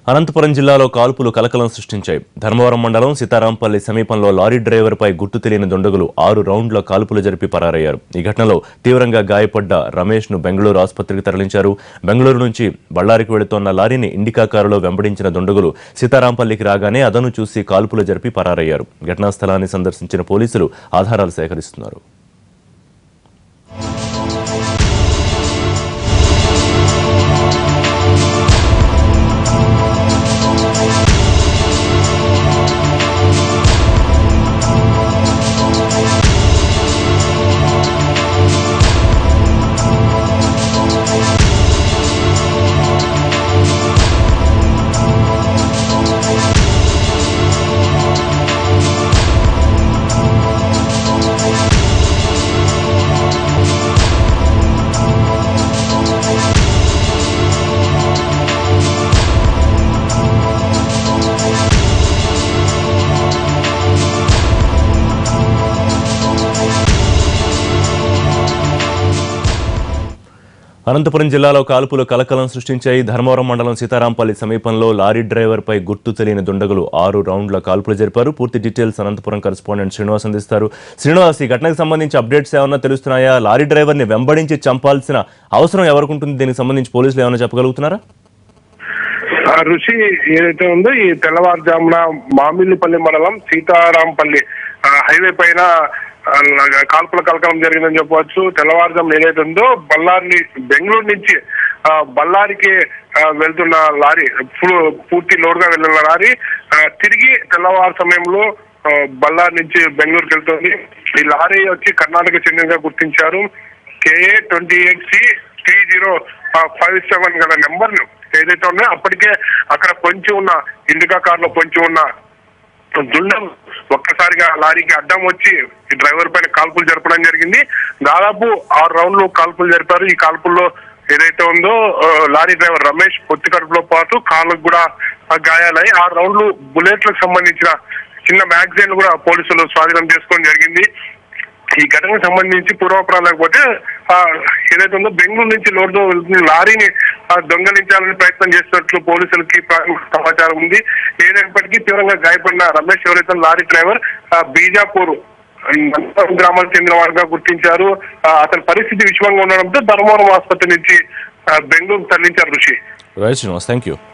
అనంతపురం జిల్లాలో కాల్పులు కలకలం సృష్టించాయి ధర్మవరం మండలం సీతారాంపల్లి సమీపంలో లారీ డ్రైవర్పై గుర్తు తెలియని దుండగులు ఆరు రౌండ్ల కాల్పులు జరిపి పరారయ్యారు ఈ ఘటనలో తీవ్రంగా గాయపడ్డ రమేష్ ను బెంగళూరు ఆసుపత్రికి తరలించారు బెంగళూరు నుంచి బళ్ళారికి వెళుతోన్న లారీని ఇండికా కారులో వెంబడించిన దుండగులు సీతారాంపల్లికి రాగానే అదను చూసి కాల్పులు జరిపి పరారయ్యారు ఘటనా స్థలాన్ని సందర్శించిన పోలీసులు ఆధారాలు సేకరిస్తున్నారు అనంతపురం జిల్లాలో కాల్పులు కలకలం సృష్టించాయి ధర్మవరం మండలం సీతారాంపల్లి సమీపంలో లారీ డ్రైవర్పై గుర్తు తెలియని దుండగులు ఆరు రౌండ్ల కాల్పులు జరిపారు పూర్తి డీటెయిల్స్ అనంతపురం కరెస్పాండెంట్ శ్రీనివాస్ అందిస్తారు శ్రీనివాస్ ఈ ఘటనకు సంబంధించి అప్డేట్స్ ఏమన్నా తెలుస్తున్నాయా లారీ డ్రైవర్ని వెంబడించి చంపాల్సిన అవసరం ఎవరికుంటుంది దీనికి సంబంధించి పోలీసులు ఏమైనా చెప్పగలుగుతున్నారా ఆ ఋషి ఏదైతే ఉందో ఈ తెల్లవారుజామున మామిల్లిపల్లి మండలం సీతారాంపల్లి ఆ, హైవే పైన ఆ, కాల్పుల కలకలం జరిగిందని చెప్పవచ్చు తెల్లవారుజామున ఏదైతే ఉందో బళ్ళారి బెంగళూరు నుంచి ఆ, బళ్ళారికి ఆ, వెళ్తున్న లారీ ఫుల్- పూర్తి లోడ్ గా వెళ్ళిన లారీ ఆ, తిరిగి తెల్లవారు సమయంలో ఆ, బళ్ళారి నుంచి బెంగళూరుకి వెళ్తుంది ఈ లారీ వచ్చి కర్ణాటక చెందినగా గుర్తించారు K A twenty eight C three zero five seven గల నెంబర్ ను ఏదైతే ఉన్నాయో అప్పటికే అక్కడ పొంచి ఉన్న ఇండికా కార్ లో పొంచి ఉన్న దుండం ఒక్కసారిగా లారీకి అడ్డం వచ్చి ఈ డ్రైవర్ పైన కాల్పులు జరపడం జరిగింది దాదాపు ఆరు రౌండ్లు కాల్పులు జరిపారు ఈ కాల్పుల్లో ఏదైతే ఉందో ఆ, లారీ డ్రైవర్ రమేష్ పొత్తి కడుపులో పాటు కాళ్ళకు కూడా ఆ, గాయాలై ఆరు రౌండ్లు బుల్లెట్లకు సంబంధించిన చిన్న మ్యాగజైన్ కూడా పోలీసులు స్వాధీనం చేసుకోవడం జరిగింది ఈ ఘటనకు సంబంధించి పూర్వపురం లేకపోతే ఆ, ఏదైతే ఉందో బెంగళూరు నుంచి లోడ్తో వెళ్తున్న లారీని ఆ, దొంగలించాలని ప్రయత్నం చేస్తున్నట్లు పోలీసులకి ప్రాథమిక సమాచారం ఉంది ఏదైనప్పటికీ తీవ్రంగా గాయపడిన రమేష్ ఎవరైతే లారీ డ్రైవర్ ఆ, బీజాపూర్ నందవరం గ్రామానికి చెందిన వారుగా గుర్తించారు ఆ, అతని పరిస్థితి విషమంగా ఉండడంతో ధర్మవరం ఆసుపత్రి నుంచి ఆ, బెంగళూరు తరలించారు ఋషి రైట్ శ్రీనివాస్ థ్యాంక్ యూ